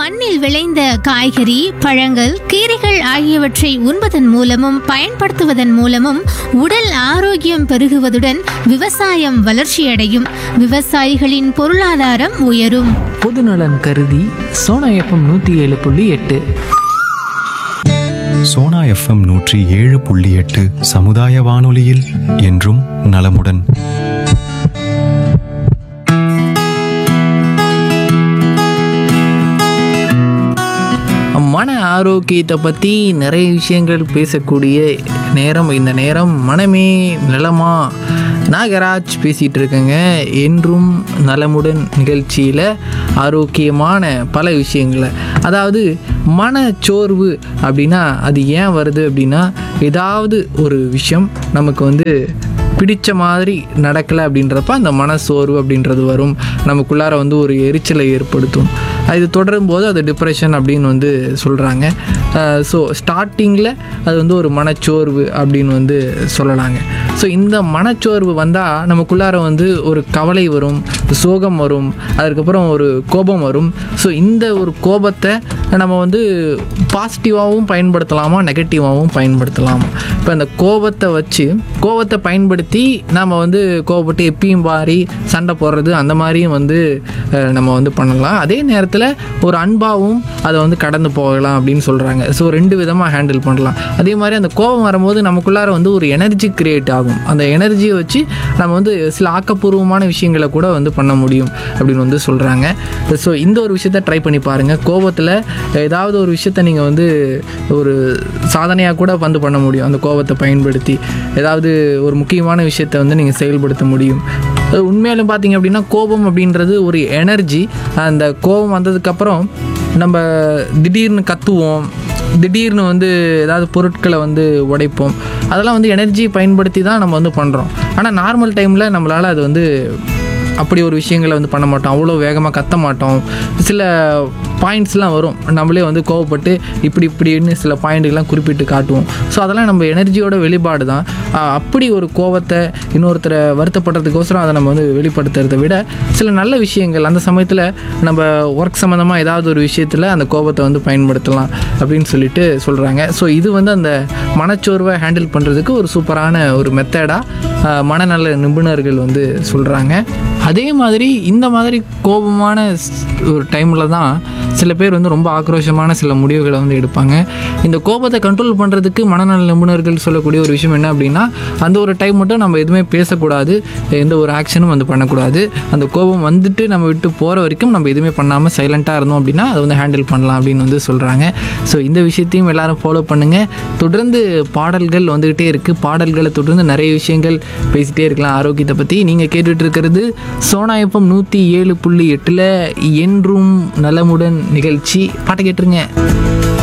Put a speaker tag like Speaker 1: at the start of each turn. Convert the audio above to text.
Speaker 1: மண்ணில் விளைந்த காய்கறி பழங்கள் கீரைகள் ஆகியவற்றை உண்பதன் மூலமும் பயன்படுத்துவதன் மூலமும் உடல் ஆரோக்கியம் பெருகுவதுடன் விவசாயம் வளர்ச்சியடையும் விவசாயிகளின் பொருளாதாரம் உயரும்
Speaker 2: பொதுநலன் கருதி சோனா எஃப்எம் நூற்றி ஏழு புள்ளி எட்டு
Speaker 3: சோனா எஃப்எம் நூற்றி ஏழு புள்ளி எட்டு சமுதாய வானொலியில் என்றும் நலமுடன்
Speaker 2: மன ஆரோக்கியத்தை பற்றி நிறைய விஷயங்கள் பேசக்கூடிய நேரம் இந்த நேரம் மனமே நலமா நாகராஜ் பேசிகிட்டு இருக்கேங்க என்றும் நலமுடன் நிகழ்ச்சியில் ஆரோக்கியமான பல விஷயங்களை அதாவது மனச்சோர்வு அப்படின்னா அது ஏன் வருது அப்படின்னா ஏதாவது ஒரு விஷயம் நமக்கு வந்து பிடிச்ச மாதிரி நடக்கலை அப்படின்றப்ப அந்த மனசோர்வு அப்படின்றது வரும் நமக்குள்ளார வந்து ஒரு எரிச்சலை ஏற்படுத்தும் அது தொடரும் போது அது டிப்ரெஷன் அப்படின்னு வந்து சொல்கிறாங்க ஸோ ஸ்டார்டிங்கில் அது வந்து ஒரு மனச்சோர்வு அப்படின்னு வந்து சொல்லலாங்க ஸோ இந்த மனச்சோர்வு வந்தால் நமக்குள்ளார வந்து ஒரு கவலை வரும் சோகம் வரும் அதுக்கப்புறம் ஒரு கோபம் வரும் ஸோ இந்த ஒரு கோபத்தை நம்ம வந்து பாசிட்டிவாகவும் பயன்படுத்தலாமா நெகட்டிவாகவும் பயன்படுத்தலாமா இப்போ அந்த கோபத்தை வச்சு கோபத்தை பயன்படுத்தி நம்ம வந்து கோபப்பட்டு எப்பயும் பாரி சண்டை போடுறது அந்த மாதிரியும் வந்து அஹ், நம்ம வந்து பண்ணலாம் அதே நேரத்தில் ஒரு அன்பாகவும் அதை வந்து கடந்து போகலாம் அப்படின்னு சொல்கிறாங்க ஸோ ரெண்டு விதமாக ஹேண்டில் பண்ணலாம் அதே மாதிரி அந்த கோபம் வரும்போது நமக்குள்ளார வந்து ஒரு எனர்ஜி கிரியேட் ஆகும் அந்த எனர்ஜியை வச்சு நம்ம வந்து சில ஆக்கப்பூர்வமான விஷயங்களை கூட வந்து பண்ண முடியும் அப்படின்னு வந்து சொல்கிறாங்க ஸோ இந்த ஒரு விஷயத்த ட்ரை பண்ணி பாருங்கள் கோபத்தில் ஏதாவது ஒரு விஷயத்த நீங்கள் வந்து ஒரு சாதனையாக கூட வந்து பண்ண முடியும் அந்த கோபத்தை பயன்படுத்தி ஏதாவது ஒரு முக்கியமான விஷயத்தை வந்து நீங்கள் செயல்படுத்த முடியும் அது உண்மையாலும் பார்த்தீங்க அப்படின்னா கோபம் அப்படின்றது ஒரு எனர்ஜி அந்த கோபம் வந்ததுக்கப்புறம் நம்ம திடீர்னு கத்துவோம் திடீர்னு வந்து ஏதாவது பொருட்களை வந்து உடைப்போம் அதெல்லாம் வந்து எனர்ஜி பயன்படுத்தி தான் நம்ம வந்து பண்ணுறோம் ஆனால் நார்மல் டைமில் நம்மளால் அது வந்து அப்படி ஒரு விஷயங்களை வந்து பண்ண மாட்டோம் அவ்வளோ வேகமாக கத்த மாட்டோம் சில பாயிண்ட்ஸ்லாம் வரும் நம்மளே வந்து கோவப்பட்டு இப்படி இப்படின்னு சில பாயிண்ட்டுகள்லாம் குறிப்பிட்டு காட்டுவோம் ஸோ அதெல்லாம் நம்ம எனர்ஜியோட வெளிப்பாடு தான் ஆஹ் அப்படி ஒரு கோவத்தை இன்னொருத்தரை வருத்தப்படுறதுக்கோசரம் அதை நம்ம வந்து வெளிப்படுத்துறதை விட சில நல்ல விஷயங்கள் அந்த சமயத்தில் நம்ம ஒர்க் சம்மந்தமாக ஏதாவது ஒரு விஷயத்தில் அந்த கோபத்தை வந்து பயன்படுத்தலாம் அப்படின்னு சொல்லிட்டு சொல்கிறாங்க ஸோ இது வந்து அந்த மனச்சோர்வை ஹேண்டில் பண்ணுறதுக்கு ஒரு சூப்பரான ஒரு மெத்தடாக மனநல நிபுணர்கள் வந்து சொல்கிறாங்க அதே மாதிரி இந்த மாதிரி கோபமான ஸ்- ஒரு டைமில் தான் சில பேர் வந்து ரொம்ப ஆக்ரோஷமான சில முடிவுகளை வந்து எடுப்பாங்க இந்த கோபத்தை கண்ட்ரோல் பண்ணுறதுக்கு மனநல நிபுணர்கள் சொல்லக்கூடிய ஒரு விஷயம் என்ன அப்படின்னா அந்த ஒரு டைம் மட்டும் நம்ம எதுவுமே பேசக்கூடாது எந்த ஒரு ஆக்ஷனும் வந்து பண்ணக்கூடாது அந்த கோபம் வந்துட்டு நம்ம விட்டு போகிற வரைக்கும் நம்ம எதுவுமே பண்ணாமல் சைலண்ட்டாக இருந்தோம் அப்படின்னா அதை வந்து ஹேண்டில் பண்ணலாம் அப்படின்னு வந்து சொல்கிறாங்க ஸோ இந்த விஷயத்தையும் எல்லாரும் ஃபாலோ பண்ணுங்கள் தொடர்ந்து பாடல்கள் வந்துக்கிட்டே இருக்குது பாடல்களை தொடர்ந்து நிறைய விஷயங்கள் பேசிகிட்டே இருக்கலாம் ஆரோக்கியத்தை பற்றி நீங்கள் கேட்டுட்டு இருக்கிறது சோனா எஃப்எம் நூற்றி ஏழு புள்ளி எட்டில் என்றும் நலமுடன் நிகழ்ச்சி பாட்டை கேட்டுருங்க